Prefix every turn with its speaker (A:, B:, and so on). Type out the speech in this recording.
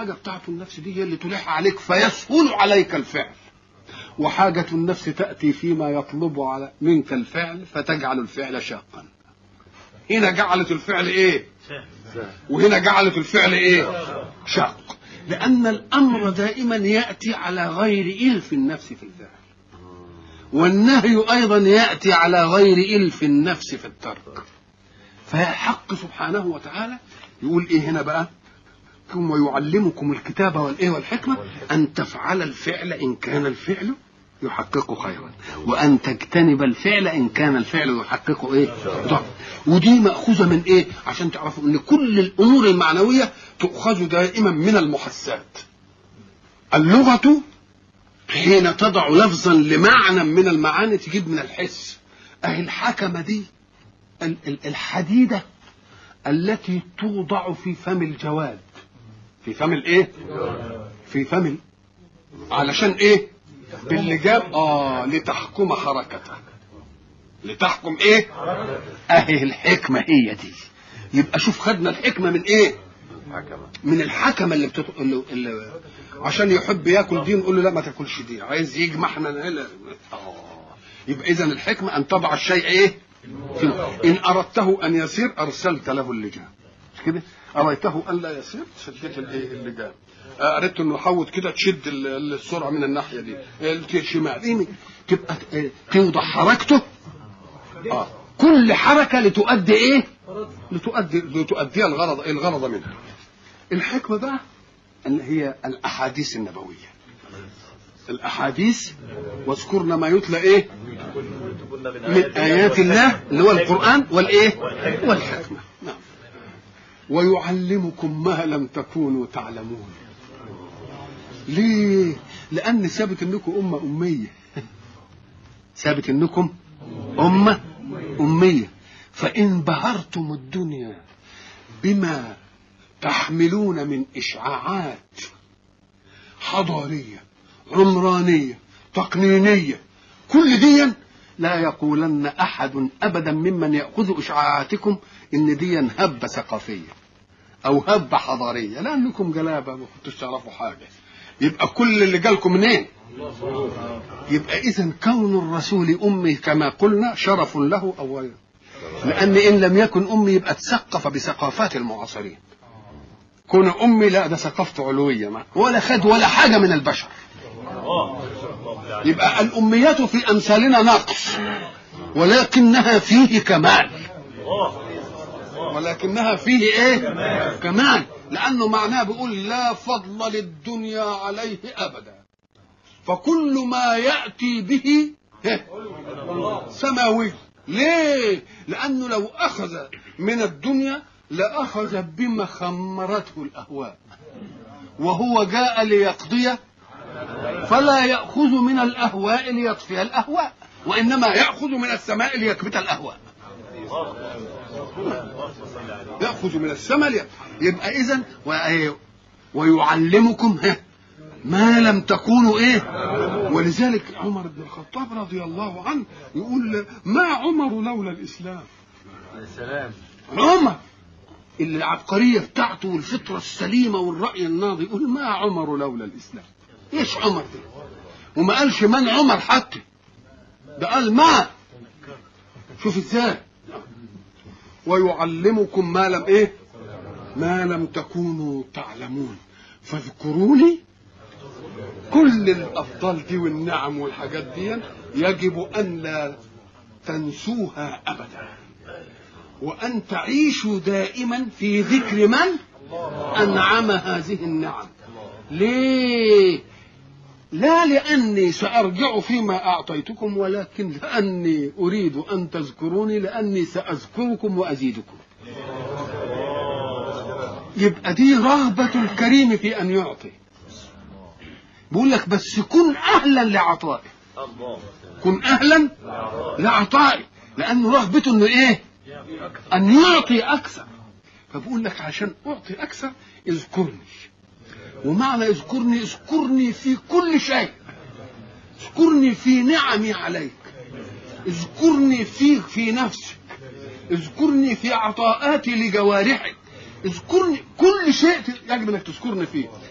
A: الحاجة بتاعته النفس دي هي اللي تلح عليك فيسهل عليك الفعل وحاجة النفس تأتي فيما يطلب على منك الفعل فتجعل الفعل شاقا هنا جعلت الفعل ايه وهنا جعلت الفعل ايه شاق لأن الأمر دائما يأتي على غير إلف النفس في الفعل والنهي أيضا يأتي على غير إلف النفس في الترك فحق سبحانه وتعالى يقول إيه هنا بقى ثم يعلمكم الكتاب والإيه والحكمة أن تفعل الفعل إن كان الفعل يحقق خيرا وأن تجتنب الفعل إن كان الفعل يحقق إيه ضر ودي مأخوذة من إيه عشان تعرفوا إن كل الأمور المعنوية تؤخذ دائما من المحسات اللغة حين تضع لفظا لمعنى من المعاني تجيب من الحس أهي الحكمة دي ال- ال- الحديدة التي توضع في فم الجواد في فم الايه في فم ال- علشان ايه باللجام اه لتحكم حركته لتحكم ايه اهي الحكمة هي دي يبقى شوف خدنا الحكمة من ايه من الحكمة اللي, بتط... اللي... اللي عشان يحب ياكل دي نقول له لا ما تاكلش دي عايز يجمع احنا لا اه يبقى اذا الحكمة ان تضع الشيء ايه في... ان اردته ان يسير ارسلت له اللجام مش كده اريته ان لا يسير شديت الايه اللجام آه، اردت انه يحوط كده تشد ال- السرعه من الناحيه دي الشمال يمين تبقى ت- توضع حركته اه كل حركه لتؤدي ايه لتؤدي لتؤدي الغرض الغرض منها الحكمه بقى ان هي الاحاديث النبويه الاحاديث واذكرنا ما يتلى ايه من ايات الله اللي هو القران والايه والحكمه نعم ويعلمكم ما لم تكونوا تعلمون ليه لان ثابت انكم امه اميه ثابت انكم امه اميه فان بهرتم الدنيا بما تحملون من اشعاعات حضاريه عمرانيه تقنينيه كل دي لا يقولن احد ابدا ممن ياخذ اشعاعاتكم ان دي هبه ثقافيه او هبه حضاريه لانكم جلابه ما كنتوش تعرفوا حاجه يبقى كل اللي جالكم منين يبقى اذا كون الرسول امي كما قلنا شرف له اولا لان ان لم يكن امي يبقى تثقف بثقافات المعاصرين كون امي لا ده ثقافته علويه ما ولا خد ولا حاجه من البشر يبقى الاميات في امثالنا نقص ولكنها فيه كمال ولكنها فيه ايه كمال لانه معناه بيقول لا فضل للدنيا عليه ابدا فكل ما ياتي به إيه؟ سماوي ليه لانه لو اخذ من الدنيا لاخذ بما خمرته الاهواء وهو جاء ليقضي فلا ياخذ من الاهواء ليطفئ الاهواء وانما ياخذ من السماء ليكبت الاهواء ياخذ من السماء لي- يبقى اذا و- ويعلمكم ها ما لم تكونوا ايه ولذلك عمر بن الخطاب رضي الله عنه يقول ما عمر لولا الاسلام
B: السلام
A: عمر اللي العبقريه بتاعته والفطره السليمه والراي الناضي يقول ما عمر لولا الاسلام ايش عمر ده وما قالش من عمر حتى ده قال ما شوف ازاي ويعلمكم ما لم ايه ما لم تكونوا تعلمون فاذكروني كل الافضال دي والنعم والحاجات دي يجب ان لا تنسوها ابدا وان تعيشوا دائما في ذكر من انعم هذه النعم ليه لا لاني سارجع فيما اعطيتكم ولكن لاني اريد ان تذكروني لاني ساذكركم وازيدكم يبقى دي رغبه الكريم في ان يعطي بيقول لك بس كن اهلا لعطائي
B: الله
A: كن اهلا لعطائي لانه رغبته انه ايه ان يعطي اكثر فبقول لك عشان اعطي اكثر اذكرني ومعنى اذكرني اذكرني في كل شيء اذكرني في نعمي عليك اذكرني في في نفسك اذكرني في عطاءاتي لجوارحك اذكرني كل شيء يجب انك تذكرني فيه